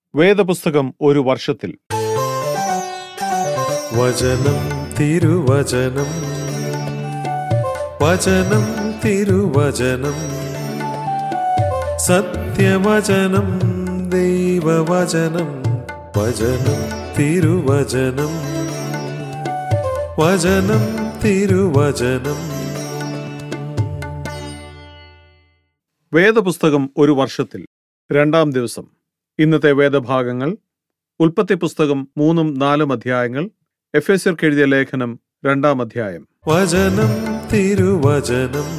വേദപുസ്തകം ഒരു വർഷത്തിൽ വചനം തിരുവചനം വചനം തിരുവചനം സത്യവചനം ദൈവവചനം വചനം തിരുവചനം വചനം തിരുവചനം വേദപുസ്തകം ഒരു വർഷത്തിൽ രണ്ടാം ദിവസം ഇന്നത്തെ വേദഭാഗങ്ങൾ ഉൽപ്പത്തി പുസ്തകം മൂന്നും നാലും അധ്യായങ്ങൾ എഫ് എസ് എഴുതിയ ലേഖനം രണ്ടാം അധ്യായം വചനം തിരുവചനം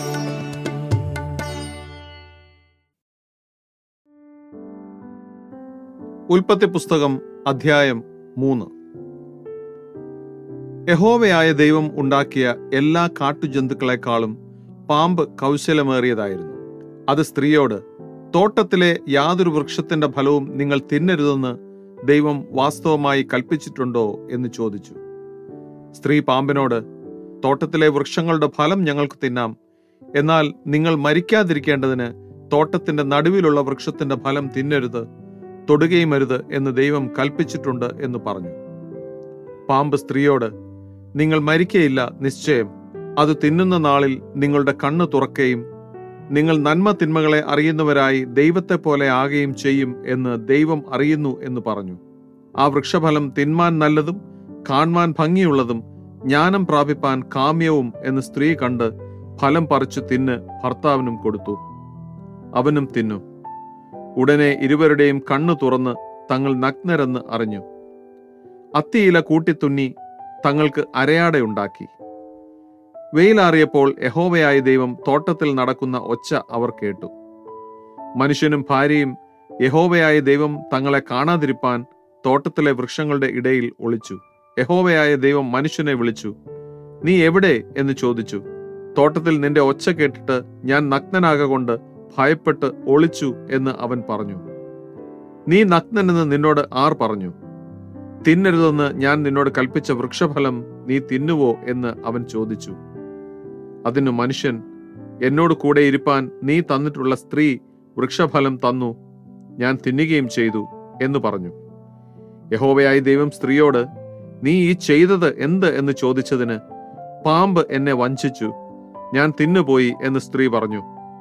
ഉൽപ്പത്തി പുസ്തകം അധ്യായം മൂന്ന് യഹോവയായ ദൈവം ഉണ്ടാക്കിയ എല്ലാ കാട്ടുജന്തുക്കളെക്കാളും പാമ്പ് കൗശലമേറിയതായിരുന്നു അത് സ്ത്രീയോട് തോട്ടത്തിലെ യാതൊരു വൃക്ഷത്തിന്റെ ഫലവും നിങ്ങൾ തിന്നരുതെന്ന് ദൈവം വാസ്തവമായി കൽപ്പിച്ചിട്ടുണ്ടോ എന്ന് ചോദിച്ചു സ്ത്രീ പാമ്പിനോട് തോട്ടത്തിലെ വൃക്ഷങ്ങളുടെ ഫലം ഞങ്ങൾക്ക് തിന്നാം എന്നാൽ നിങ്ങൾ മരിക്കാതിരിക്കേണ്ടതിന് തോട്ടത്തിന്റെ നടുവിലുള്ള വൃക്ഷത്തിന്റെ ഫലം തിന്നരുത് തൊടുകയും അരുത് എന്ന് ദൈവം കൽപ്പിച്ചിട്ടുണ്ട് എന്ന് പറഞ്ഞു പാമ്പ് സ്ത്രീയോട് നിങ്ങൾ മരിക്കയില്ല നിശ്ചയം അത് തിന്നുന്ന നാളിൽ നിങ്ങളുടെ കണ്ണ് തുറക്കുകയും നിങ്ങൾ നന്മ തിന്മകളെ അറിയുന്നവരായി ദൈവത്തെ പോലെ ആകുകയും ചെയ്യും എന്ന് ദൈവം അറിയുന്നു എന്ന് പറഞ്ഞു ആ വൃക്ഷഫലം തിന്മാൻ നല്ലതും കാണുവാൻ ഭംഗിയുള്ളതും ജ്ഞാനം പ്രാപിപ്പാൻ കാമ്യവും എന്ന് സ്ത്രീ കണ്ട് ഫലം പറിച്ചു തിന്ന് ഭർത്താവിനും കൊടുത്തു അവനും തിന്നു ഉടനെ ഇരുവരുടെയും കണ്ണു തുറന്ന് തങ്ങൾ നഗ്നരെന്ന് അറിഞ്ഞു അത്തിയില കൂട്ടിത്തുന്നി തങ്ങൾക്ക് അരയാടയുണ്ടാക്കി വെയിലാറിയപ്പോൾ യഹോവയായ ദൈവം തോട്ടത്തിൽ നടക്കുന്ന ഒച്ച അവർ കേട്ടു മനുഷ്യനും ഭാര്യയും യഹോവയായ ദൈവം തങ്ങളെ കാണാതിരിപ്പാൻ തോട്ടത്തിലെ വൃക്ഷങ്ങളുടെ ഇടയിൽ ഒളിച്ചു യഹോവയായ ദൈവം മനുഷ്യനെ വിളിച്ചു നീ എവിടെ എന്ന് ചോദിച്ചു തോട്ടത്തിൽ നിന്റെ ഒച്ച കേട്ടിട്ട് ഞാൻ നഗ്നനാകൊണ്ട് ഭയപ്പെട്ട് ഒളിച്ചു എന്ന് അവൻ പറഞ്ഞു നീ നഗ്നനെന്ന് നിന്നോട് ആർ പറഞ്ഞു തിന്നരുതെന്ന് ഞാൻ നിന്നോട് കൽപ്പിച്ച വൃക്ഷഫലം നീ തിന്നുവോ എന്ന് അവൻ ചോദിച്ചു അതിനു മനുഷ്യൻ എന്നോട് കൂടെ ഇരിപ്പാൻ നീ തന്നിട്ടുള്ള സ്ത്രീ വൃക്ഷഫലം തന്നു ഞാൻ തിന്നുകയും ചെയ്തു എന്ന് പറഞ്ഞു യഹോവയായ ദൈവം സ്ത്രീയോട് നീ ഈ ചെയ്തത് എന്ത് എന്ന് ചോദിച്ചതിന് പാമ്പ് എന്നെ വഞ്ചിച്ചു ഞാൻ തിന്നുപോയി എന്ന് സ്ത്രീ പറഞ്ഞു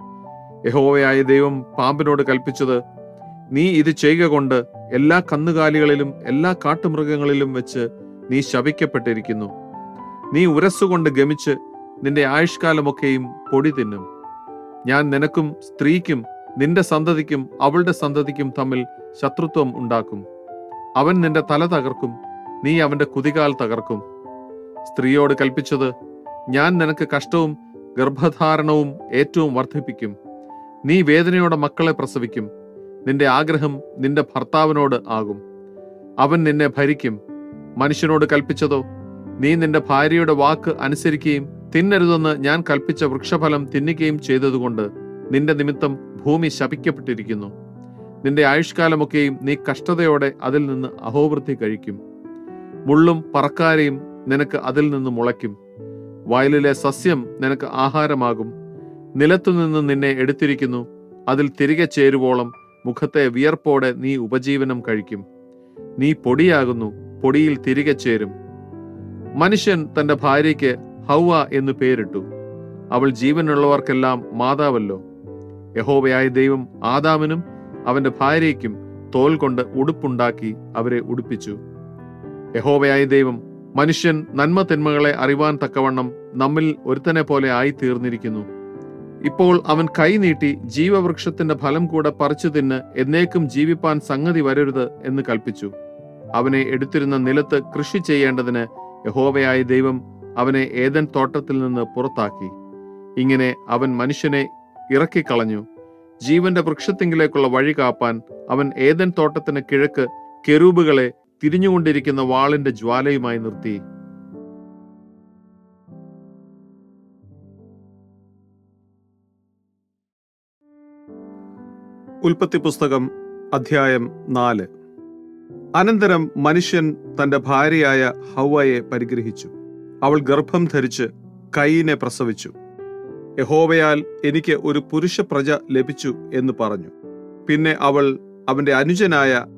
യഹോവയായ ദൈവം പാമ്പിനോട് കൽപ്പിച്ചത് നീ ഇത് ചെയ്യുക കൊണ്ട് എല്ലാ കന്നുകാലികളിലും എല്ലാ കാട്ടുമൃഗങ്ങളിലും വെച്ച് നീ ശപിക്കപ്പെട്ടിരിക്കുന്നു നീ ഉരസ്സുകൊണ്ട് ഗമിച്ച് നിന്റെ ആയുഷ്കാലമൊക്കെയും പൊടി തിന്നും ഞാൻ നിനക്കും സ്ത്രീക്കും നിന്റെ സന്തതിക്കും അവളുടെ സന്തതിക്കും തമ്മിൽ ശത്രുത്വം ഉണ്ടാക്കും അവൻ നിന്റെ തല തകർക്കും നീ അവന്റെ കുതികാൽ തകർക്കും സ്ത്രീയോട് കൽപ്പിച്ചത് ഞാൻ നിനക്ക് കഷ്ടവും ഗർഭധാരണവും ഏറ്റവും വർദ്ധിപ്പിക്കും നീ വേദനയോടെ മക്കളെ പ്രസവിക്കും നിന്റെ ആഗ്രഹം നിന്റെ ഭർത്താവിനോട് ആകും അവൻ നിന്നെ ഭരിക്കും മനുഷ്യനോട് കൽപ്പിച്ചതോ നീ നിന്റെ ഭാര്യയുടെ വാക്ക് അനുസരിക്കുകയും തിന്നരുതെന്ന് ഞാൻ കൽപ്പിച്ച വൃക്ഷഫലം തിന്നുകയും ചെയ്തതുകൊണ്ട് നിന്റെ നിമിത്തം ഭൂമി ശപിക്കപ്പെട്ടിരിക്കുന്നു നിന്റെ ആയുഷ്കാലമൊക്കെയും നീ കഷ്ടതയോടെ അതിൽ നിന്ന് അഹോവൃത്തി കഴിക്കും മുള്ളും പറക്കാരയും നിനക്ക് അതിൽ നിന്ന് മുളയ്ക്കും വയലിലെ സസ്യം നിനക്ക് ആഹാരമാകും നിലത്തുനിന്ന് നിന്നെ എടുത്തിരിക്കുന്നു അതിൽ തിരികെ ചേരുവോളം മുഖത്തെ വിയർപ്പോടെ നീ ഉപജീവനം കഴിക്കും നീ പൊടിയാകുന്നു പൊടിയിൽ തിരികെ ചേരും മനുഷ്യൻ തന്റെ ഭാര്യയ്ക്ക് ഹൗവ എന്ന് പേരിട്ടു അവൾ ജീവനുള്ളവർക്കെല്ലാം മാതാവല്ലോ യഹോവയായ ദൈവം ആദാമിനും അവന്റെ ഭാര്യയ്ക്കും തോൽ കൊണ്ട് ഉടുപ്പുണ്ടാക്കി അവരെ ഉടുപ്പിച്ചു യഹോവയായ ദൈവം മനുഷ്യൻ നന്മ തിന്മകളെ അറിവാൻ തക്കവണ്ണം നമ്മിൽ ഒരുത്തനെ പോലെ ആയി തീർന്നിരിക്കുന്നു ഇപ്പോൾ അവൻ കൈ നീട്ടി ജീവവൃക്ഷത്തിന്റെ ഫലം കൂടെ പറിച്ചു തിന്ന് എന്നേക്കും ജീവിപ്പാൻ സംഗതി വരരുത് എന്ന് കൽപ്പിച്ചു അവനെ എടുത്തിരുന്ന നിലത്ത് കൃഷി ചെയ്യേണ്ടതിന് യഹോവയായ ദൈവം അവനെ ഏതൻ തോട്ടത്തിൽ നിന്ന് പുറത്താക്കി ഇങ്ങനെ അവൻ മനുഷ്യനെ ഇറക്കിക്കളഞ്ഞു ജീവന്റെ വൃക്ഷത്തിങ്കിലേക്കുള്ള വഴി കാപ്പാൻ അവൻ ഏതൻ തോട്ടത്തിന് കിഴക്ക് കെരൂബുകളെ തിരിഞ്ഞുകൊണ്ടിരിക്കുന്ന വാളിന്റെ ജ്വാലയുമായി നിർത്തി ഉൽപ്പത്തി പുസ്തകം അധ്യായം നാല് അനന്തരം മനുഷ്യൻ തന്റെ ഭാര്യയായ ഹൗവയെ പരിഗ്രഹിച്ചു അവൾ ഗർഭം ധരിച്ച് കൈയിനെ പ്രസവിച്ചു യഹോവയാൽ എനിക്ക് ഒരു പുരുഷ പ്രജ ലഭിച്ചു എന്ന് പറഞ്ഞു പിന്നെ അവൾ അവന്റെ അനുജനായ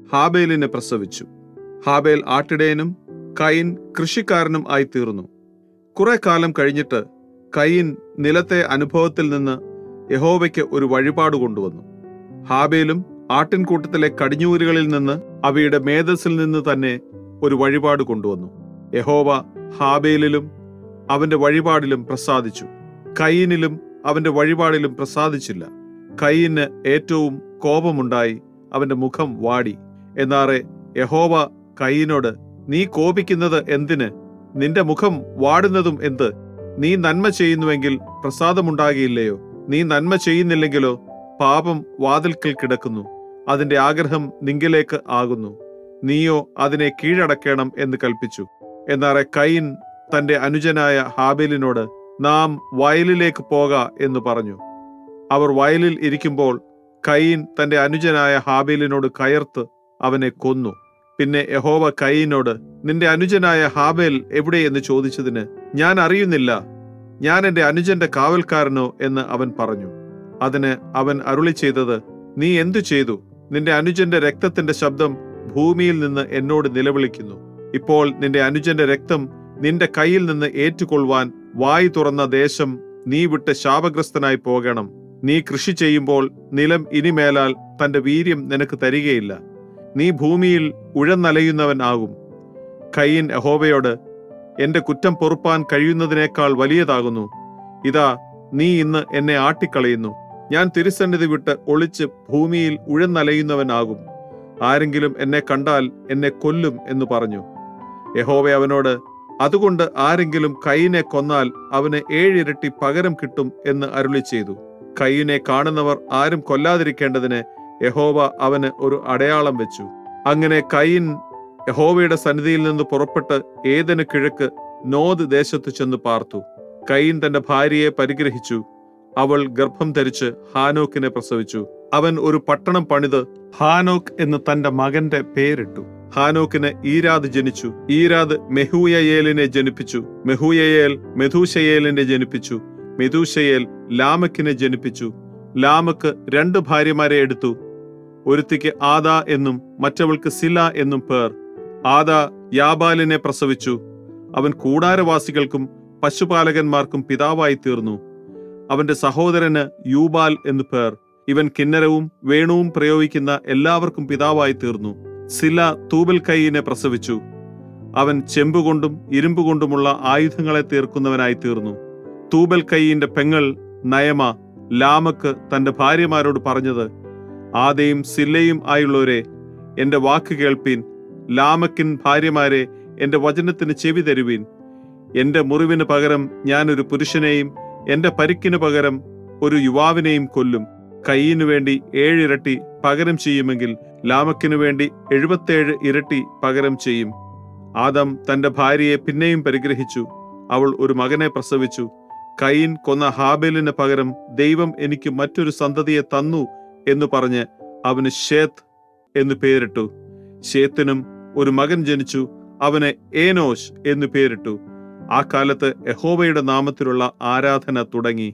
ഹാബേലിനെ പ്രസവിച്ചു ഹാബേൽ ആട്ടിടയനും കയിൻ കൃഷിക്കാരനും ആയി തീർന്നു കുറെ കാലം കഴിഞ്ഞിട്ട് കയിൻ നിലത്തെ അനുഭവത്തിൽ നിന്ന് യഹോവയ്ക്ക് ഒരു വഴിപാട് കൊണ്ടുവന്നു ഹാബേലും ആട്ടിൻകൂട്ടത്തിലെ കടിഞ്ഞൂരുകളിൽ നിന്ന് അവയുടെ മേധസ്സിൽ നിന്ന് തന്നെ ഒരു വഴിപാട് കൊണ്ടുവന്നു യഹോവ ഹാബേലിലും അവന്റെ വഴിപാടിലും പ്രസാദിച്ചു കയ്യിനിലും അവന്റെ വഴിപാടിലും പ്രസാദിച്ചില്ല കയ്യിന് ഏറ്റവും കോപമുണ്ടായി അവന്റെ മുഖം വാടി എന്നാറെ യഹോവ കയ്യിനോട് നീ കോപിക്കുന്നത് എന്തിന് നിന്റെ മുഖം വാടുന്നതും എന്ത് നീ നന്മ ചെയ്യുന്നുവെങ്കിൽ പ്രസാദമുണ്ടാകിയില്ലയോ നീ നന്മ ചെയ്യുന്നില്ലെങ്കിലോ പാപം വാതിൽക്കൽ കിടക്കുന്നു അതിന്റെ ആഗ്രഹം നിങ്കിലേക്ക് ആകുന്നു നീയോ അതിനെ കീഴടക്കണം എന്ന് കൽപ്പിച്ചു എന്നാറെ കൈൻ തന്റെ അനുജനായ ഹാബേലിനോട് നാം വയലിലേക്ക് പോക എന്ന് പറഞ്ഞു അവർ വയലിൽ ഇരിക്കുമ്പോൾ കൈൻ തന്റെ അനുജനായ ഹാബേലിനോട് കയർത്ത് അവനെ കൊന്നു പിന്നെ യഹോവ കൈനോട് നിന്റെ അനുജനായ ഹാബേൽ എവിടെ എന്ന് ചോദിച്ചതിന് ഞാൻ അറിയുന്നില്ല ഞാൻ എന്റെ അനുജന്റെ കാവൽക്കാരനോ എന്ന് അവൻ പറഞ്ഞു അതിന് അവൻ അരുളി ചെയ്തത് നീ എന്തു ചെയ്തു നിന്റെ അനുജന്റെ രക്തത്തിന്റെ ശബ്ദം ഭൂമിയിൽ നിന്ന് എന്നോട് നിലവിളിക്കുന്നു ഇപ്പോൾ നിന്റെ അനുജന്റെ രക്തം നിന്റെ കയ്യിൽ നിന്ന് ഏറ്റുകൊള്ളുവാൻ വായി തുറന്ന ദേശം നീ വിട്ട് ശാപഗ്രസ്തനായി പോകണം നീ കൃഷി ചെയ്യുമ്പോൾ നിലം ഇനിമേലാൽ തന്റെ വീര്യം നിനക്ക് തരികയില്ല നീ ഭൂമിയിൽ ഉഴന്നലയുന്നവൻ ആകും കയ്യൻ യഹോവയോട് എന്റെ കുറ്റം പൊറുപ്പാൻ കഴിയുന്നതിനേക്കാൾ വലിയതാകുന്നു ഇതാ നീ ഇന്ന് എന്നെ ആട്ടിക്കളയുന്നു ഞാൻ തിരുസന്നിധി വിട്ട് ഒളിച്ച് ഭൂമിയിൽ ഉഴന്നലയുന്നവനാകും ആരെങ്കിലും എന്നെ കണ്ടാൽ എന്നെ കൊല്ലും എന്ന് പറഞ്ഞു യഹോവ അവനോട് അതുകൊണ്ട് ആരെങ്കിലും കൈയിനെ കൊന്നാൽ അവന് ഏഴിരട്ടി പകരം കിട്ടും എന്ന് അരുളി ചെയ്തു കൈയിനെ കാണുന്നവർ ആരും കൊല്ലാതിരിക്കേണ്ടതിന് യഹോവ അവന് ഒരു അടയാളം വെച്ചു അങ്ങനെ കൈൻ യഹോവയുടെ സന്നിധിയിൽ നിന്ന് പുറപ്പെട്ട് ഏതന് കിഴക്ക് നോദ് ദേശത്ത് ചെന്ന് പാർത്തു കൈൻ തന്റെ ഭാര്യയെ പരിഗ്രഹിച്ചു അവൾ ഗർഭം ധരിച്ച് ഹാനോക്കിനെ പ്രസവിച്ചു അവൻ ഒരു പട്ടണം പണിത് ഹാനോക്ക് എന്ന് തന്റെ മകന്റെ പേരിട്ടു ഹാനോക്കിന് ഈരാദ് ജനിച്ചു ഈരാദ് മെഹൂയയേലിനെ ജനിപ്പിച്ചു മെഹൂയയേൽ മെഥൂശയേലിനെ ജനിപ്പിച്ചു മെഥൂശയേൽ ലാമക്കിനെ ജനിപ്പിച്ചു ലാമക്ക് രണ്ട് ഭാര്യമാരെ എടുത്തു ഒരുത്തിക്ക് ആദ എന്നും മറ്റവൾക്ക് സില എന്നും പേർ ആദ യാബാലിനെ പ്രസവിച്ചു അവൻ കൂടാരവാസികൾക്കും പശുപാലകന്മാർക്കും പിതാവായി തീർന്നു അവന്റെ സഹോദരന് യൂബാൽ എന്നു പേർ ഇവൻ കിന്നരവും വേണുവും പ്രയോഗിക്കുന്ന എല്ലാവർക്കും പിതാവായി തീർന്നു സില തൂബൽ കൈയിനെ പ്രസവിച്ചു അവൻ ചെമ്പുകൊണ്ടും ഇരുമ്പുകൊണ്ടുമുള്ള ആയുധങ്ങളെ തീർക്കുന്നവനായി തീർന്നു തൂബൽ കൈയിന്റെ പെങ്ങൾ നയമ ലാമക്ക് തന്റെ ഭാര്യമാരോട് പറഞ്ഞത് ആദയും സില്ലയും ആയുള്ളവരെ എന്റെ വാക്ക് കേൾപ്പീൻ ലാമക്കിൻ ഭാര്യമാരെ എന്റെ വചനത്തിന് ചെവി തരുവീൻ എന്റെ മുറിവിന് പകരം ഞാൻ ഒരു പുരുഷനെയും എന്റെ പരിക്കിന് പകരം ഒരു യുവാവിനെയും കൊല്ലും കയ്യിനു വേണ്ടി ഏഴിരട്ടി പകരം ചെയ്യുമെങ്കിൽ ലാമക്കിനു വേണ്ടി എഴുപത്തേഴ് ഇരട്ടി പകരം ചെയ്യും ആദം തന്റെ ഭാര്യയെ പിന്നെയും പരിഗ്രഹിച്ചു അവൾ ഒരു മകനെ പ്രസവിച്ചു കയിൻ കൊന്ന ഹാബേലിന് പകരം ദൈവം എനിക്ക് മറ്റൊരു സന്തതിയെ തന്നു എന്ന് പറഞ്ഞ് അവന് ഷേത്ത് എന്ന് പേരിട്ടു ഷേത്തിനും ഒരു മകൻ ജനിച്ചു അവന് ഏനോഷ് എന്ന് പേരിട്ടു ആ കാലത്ത് യഹോവയുടെ നാമത്തിലുള്ള ആരാധന തുടങ്ങി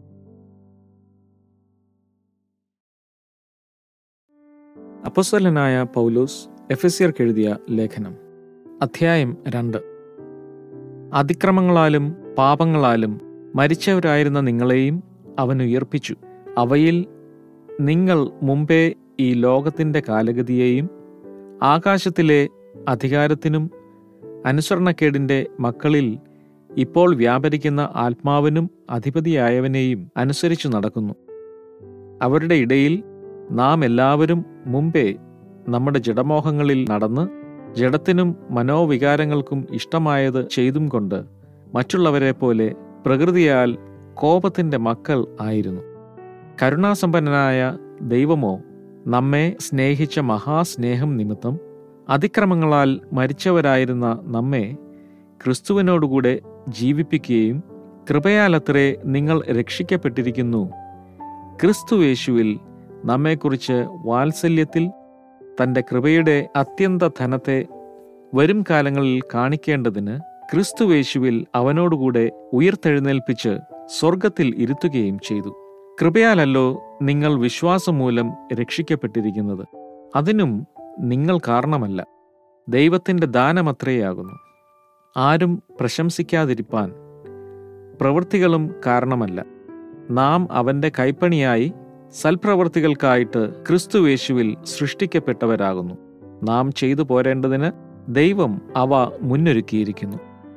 അപ്പസ്വലനായ പൗലോസ് എഫെസ്യർക്ക് എഴുതിയ ലേഖനം അധ്യായം രണ്ട് അതിക്രമങ്ങളാലും പാപങ്ങളാലും മരിച്ചവരായിരുന്ന നിങ്ങളെയും അവൻ ഉയർപ്പിച്ചു അവയിൽ നിങ്ങൾ മുമ്പേ ഈ ലോകത്തിൻ്റെ കാലഗതിയെയും ആകാശത്തിലെ അധികാരത്തിനും അനുസരണക്കേടിൻ്റെ മക്കളിൽ ഇപ്പോൾ വ്യാപരിക്കുന്ന ആത്മാവിനും അധിപതിയായവനെയും അനുസരിച്ചു നടക്കുന്നു അവരുടെ ഇടയിൽ നാം എല്ലാവരും മുമ്പേ നമ്മുടെ ജഡമോഹങ്ങളിൽ നടന്ന് ജഡത്തിനും മനോവികാരങ്ങൾക്കും ഇഷ്ടമായത് ചെയ്തും കൊണ്ട് മറ്റുള്ളവരെ പോലെ പ്രകൃതിയാൽ കോപത്തിന്റെ മക്കൾ ആയിരുന്നു കരുണാസമ്പന്നനായ ദൈവമോ നമ്മെ സ്നേഹിച്ച മഹാസ്നേഹം നിമിത്തം അതിക്രമങ്ങളാൽ മരിച്ചവരായിരുന്ന നമ്മെ ക്രിസ്തുവിനോടുകൂടെ ജീവിപ്പിക്കുകയും കൃപയാലത്രേ നിങ്ങൾ രക്ഷിക്കപ്പെട്ടിരിക്കുന്നു ക്രിസ്തുവേശുവിൽ നമ്മെക്കുറിച്ച് വാത്സല്യത്തിൽ തൻ്റെ കൃപയുടെ അത്യന്ത ധനത്തെ വരും കാലങ്ങളിൽ കാണിക്കേണ്ടതിന് ക്രിസ്തുവേശുവിൽ അവനോടുകൂടെ ഉയർത്തെഴുന്നേൽപ്പിച്ച് സ്വർഗത്തിൽ ഇരുത്തുകയും ചെയ്തു കൃപയാലല്ലോ നിങ്ങൾ വിശ്വാസം മൂലം രക്ഷിക്കപ്പെട്ടിരിക്കുന്നത് അതിനും നിങ്ങൾ കാരണമല്ല ദൈവത്തിൻ്റെ ദാനമത്രയാകുന്നു ആരും പ്രശംസിക്കാതിരിപ്പാൻ പ്രവൃത്തികളും കാരണമല്ല നാം അവൻ്റെ കൈപ്പണിയായി സൽപ്രവൃത്തികൾക്കായിട്ട് ക്രിസ്തുവേശുവിൽ സൃഷ്ടിക്കപ്പെട്ടവരാകുന്നു നാം ചെയ്തു പോരേണ്ടതിന് ദൈവം അവ മുന്നൊരുക്കിയിരിക്കുന്നു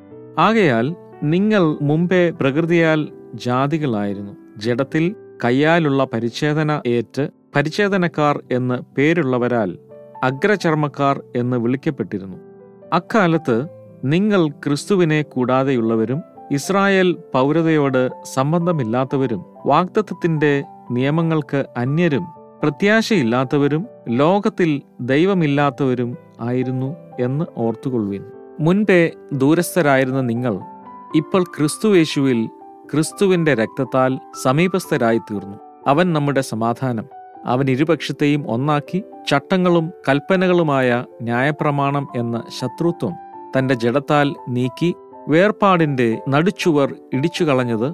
ആകയാൽ നിങ്ങൾ മുമ്പേ പ്രകൃതിയാൽ ജാതികളായിരുന്നു ജഡത്തിൽ കയ്യാലുള്ള പരിച്ഛേദന ഏറ്റ് പരിച്ഛേദനക്കാർ എന്ന് പേരുള്ളവരാൽ അഗ്രചർമ്മക്കാർ എന്ന് വിളിക്കപ്പെട്ടിരുന്നു അക്കാലത്ത് നിങ്ങൾ ക്രിസ്തുവിനെ കൂടാതെയുള്ളവരും ഇസ്രായേൽ പൗരതയോട് സംബന്ധമില്ലാത്തവരും വാഗ്ദത്തത്തിന്റെ നിയമങ്ങൾക്ക് അന്യരും പ്രത്യാശയില്ലാത്തവരും ലോകത്തിൽ ദൈവമില്ലാത്തവരും ആയിരുന്നു എന്ന് ഓർത്തുകൊള്ളുവിൻ മുൻപേ ദൂരസ്ഥരായിരുന്ന നിങ്ങൾ ഇപ്പോൾ ക്രിസ്തുവേശുവിൽ ക്രിസ്തുവിന്റെ രക്തത്താൽ സമീപസ്ഥരായി തീർന്നു അവൻ നമ്മുടെ സമാധാനം അവൻ ഇരുപക്ഷത്തെയും ഒന്നാക്കി ചട്ടങ്ങളും കൽപ്പനകളുമായ ന്യായപ്രമാണം എന്ന ശത്രുത്വം തന്റെ ജഡത്താൽ നീക്കി വേർപാടിന്റെ നടുച്ചുവർ ഇടിച്ചുകളഞ്ഞത്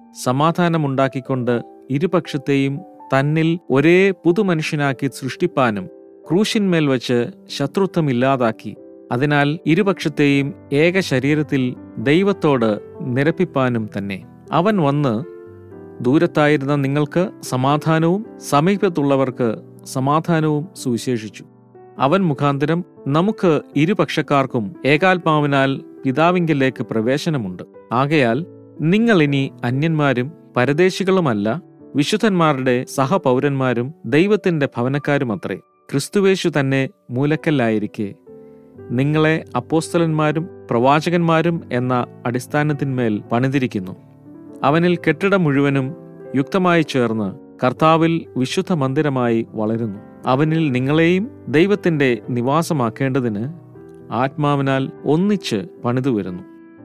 സമാധാനമുണ്ടാക്കിക്കൊണ്ട് ഇരുപക്ഷത്തെയും തന്നിൽ ഒരേ പുതുമനുഷ്യനാക്കി സൃഷ്ടിപ്പാനും ക്രൂശിന്മേൽ വച്ച് ശത്രുത്വം ഇല്ലാതാക്കി അതിനാൽ ഇരുപക്ഷത്തെയും ഏക ശരീരത്തിൽ ദൈവത്തോട് നിരപ്പിപ്പാനും തന്നെ അവൻ വന്ന് ദൂരത്തായിരുന്ന നിങ്ങൾക്ക് സമാധാനവും സമീപത്തുള്ളവർക്ക് സമാധാനവും സുവിശേഷിച്ചു അവൻ മുഖാന്തരം നമുക്ക് ഇരുപക്ഷക്കാർക്കും ഏകാത്മാവിനാൽ പിതാവിങ്കലേക്ക് പ്രവേശനമുണ്ട് ആകയാൽ നിങ്ങൾ ഇനി അന്യന്മാരും പരദേശികളുമല്ല വിശുദ്ധന്മാരുടെ സഹപൗരന്മാരും ദൈവത്തിന്റെ ഭവനക്കാരുമത്രേ ക്രിസ്തുവേശു തന്നെ മൂലക്കല്ലായിരിക്കെ നിങ്ങളെ അപ്പോസ്തലന്മാരും പ്രവാചകന്മാരും എന്ന അടിസ്ഥാനത്തിന്മേൽ പണിതിരിക്കുന്നു അവനിൽ കെട്ടിടം മുഴുവനും യുക്തമായി ചേർന്ന് കർത്താവിൽ വിശുദ്ധ മന്ദിരമായി വളരുന്നു അവനിൽ നിങ്ങളെയും ദൈവത്തിന്റെ നിവാസമാക്കേണ്ടതിന് ആത്മാവിനാൽ ഒന്നിച്ച് പണിതു വരുന്നു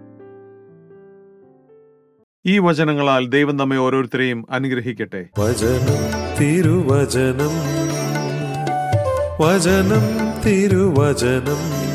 ഈ വചനങ്ങളാൽ ദൈവം നമ്മെ ഓരോരുത്തരെയും അനുഗ്രഹിക്കട്ടെ വചനം തിരുവചനം വചനം തിരുവചനം